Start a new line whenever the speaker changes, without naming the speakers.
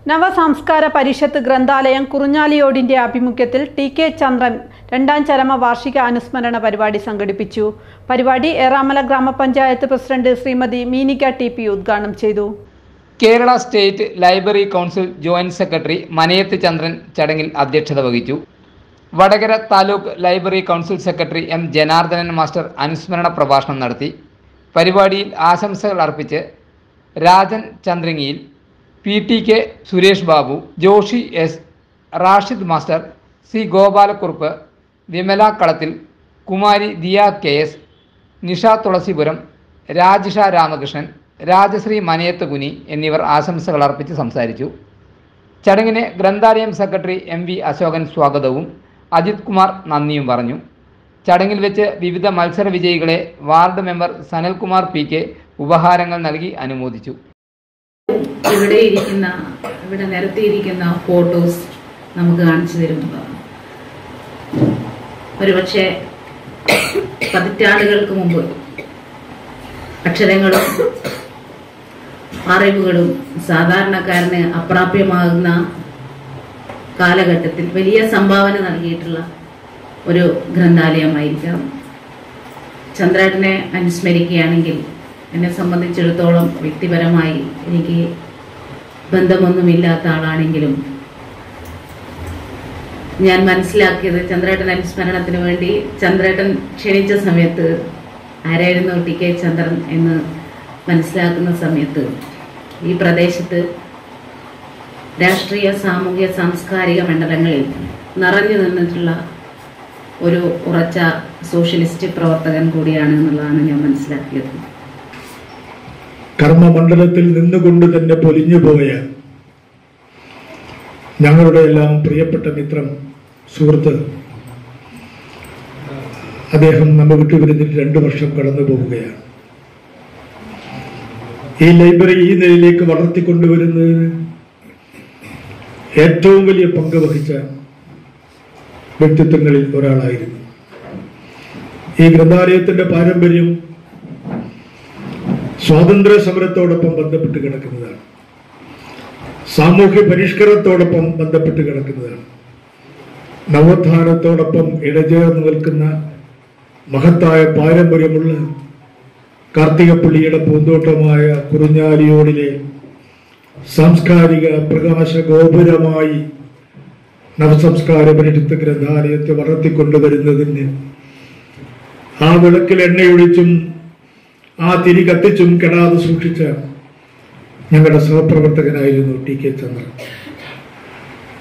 നവസംസ്കാര പരിഷത്ത് ഗ്രന്ഥാലയം കുറുഞ്ഞാലിയോടിന്റെ ആഭിമുഖ്യത്തിൽ T K ചന്ദ്രൻ രണ്ടാം ചരമ വാർഷിക അനുസ്മരണ പരിപാടി സംഘടിപ്പിച്ചു പരിപാടി ഏറാമല ഗ്രാമപഞ്ചായത്ത് president Srimathi Meenika T P ഉദ്ഘാടനം ചെയ്തു
Kerala state library council joint secretary Manayath Chandran ചടങ്ങിൽ അധ്യക്ഷത വഹിച്ചു Vadakara taluk library council secretary M Janardhanan master അനുസ്മരണ പ്രഭാഷണം നടത്തി പരിപാടിയിൽ ആശംസകൾ അർപ്പിച്ച് രാജൻ ചന്ദ്രങ്ങിയിൽ P T K Suresh Babu Joshi S Rashid master C Gopalakkurup Vimala Kalathil Kumari Diya K S Nisha Thulasipuram Rajisha Ramakrishnan Rajashree Manayath Kuni എന്നിവർ ആശംസകൾ അർപ്പിച്ച് സംസാരിച്ചു ചടങ്ങിന് ഗ്രന്ഥാലയം സെക്രട്ടറി എം വി അശോകൻ സ്വാഗതവും അജിത് കുമാർ നന്ദിയും പറഞ്ഞു ചടങ്ങിൽ വെച്ച് വിവിധ മത്സര വിജയികളെ ward member Sanalkumar P K ഉപഹാരങ്ങൾ നൽകി അനുമോദിച്ചു
ഇവിടെ ഇരിക്കുന്ന ഇവിടെ നിരത്തിയിരിക്കുന്ന ഫോട്ടോസ് നമുക്ക് കാണിച്ചു തരുന്നതാണ് ഒരുപക്ഷെ പതിറ്റാണ്ടുകൾക്ക് മുമ്പ് അക്ഷരങ്ങളും അറിവുകളും സാധാരണക്കാരന് അപ്രാപ്യമാകുന്ന കാലഘട്ടത്തിൽ വലിയ സംഭാവന നൽകിയിട്ടുള്ള ഒരു ഗ്രന്ഥാലയമായിരിക്കാം ചന്ദ്രേട്ടനെ അനുസ്മരിക്കുകയാണെങ്കിൽ എന്നെ സംബന്ധിച്ചിടത്തോളം വ്യക്തിപരമായി എനിക്ക് ബന്ധമൊന്നുമില്ലാത്ത ആളാണെങ്കിലും ഞാൻ മനസ്സിലാക്കിയത് ചന്ദ്രേട്ടൻ അനുസ്മരണത്തിന് വേണ്ടി ചന്ദ്രേട്ടൻ ക്ഷണിച്ച സമയത്ത് ആരായിരുന്നു ടി കെ ചന്ദ്രൻ എന്ന് മനസ്സിലാക്കുന്ന സമയത്ത് ഈ പ്രദേശത്ത് രാഷ്ട്രീയ സാമൂഹ്യ സാംസ്കാരിക മണ്ഡലങ്ങളിൽ നിറഞ്ഞു നിന്നിട്ടുള്ള ഒരു ഉറച്ച സോഷ്യലിസ്റ്റ് പ്രവർത്തകൻ കൂടിയാണ് എന്നുള്ളതാണ് ഞാൻ മനസ്സിലാക്കിയത്
കർമ്മമണ്ഡലത്തിൽ നിന്നുകൊണ്ട് തന്നെ പൊലിഞ്ഞുപോയ ഞങ്ങളുടെ എല്ലാം പ്രിയപ്പെട്ട മിത്രം സുഹൃത്ത് അദ്ദേഹം നമ്മെ വിട്ടുപിരിഞ്ഞിട്ട് രണ്ടു വർഷം കടന്നു പോവുകയാണ് ഈ ലൈബ്രറി ഈ നിലയിലേക്ക് വളർത്തിക്കൊണ്ടുവരുന്നതിന് ഏറ്റവും വലിയ പങ്ക് വഹിച്ച വ്യക്തിത്വങ്ങളിൽ ഒരാളായിരുന്നു ഈ ഗ്രന്ഥാലയത്തിന്റെ പാരമ്പര്യം സ്വാതന്ത്ര്യ സമരത്തോടൊപ്പം ബന്ധപ്പെട്ട് കിടക്കുന്നതാണ് സാമൂഹ്യ പരിഷ്കരണത്തോടൊപ്പം ബന്ധപ്പെട്ട് കിടക്കുന്നതാണ് നവോത്ഥാനത്തോടൊപ്പം ഇടചേർന്ന് നിൽക്കുന്ന മഹത്തായ പാരമ്പര്യമുള്ള കാർത്തികപ്പള്ളിയുടെ പൂന്തോട്ടമായ കുറിഞ്ഞാലിയോടിലെ സാംസ്കാരിക പ്രകാശ ഗോപുരമായി നവസംസ്കാര പരിഷത്ത് ഗ്രന്ഥാലയത്തെ വളർത്തിക്കൊണ്ടുവരുന്നതിന് ആ വിളക്കിൽ എണ്ണയൊഴിച്ചും ആ തിരി കത്തിച്ചും കെടാതെ സൂക്ഷിച്ച ഞങ്ങളുടെ സഹപ്രവർത്തകനായിരുന്നു ടി കെ ചന്ദ്രൻ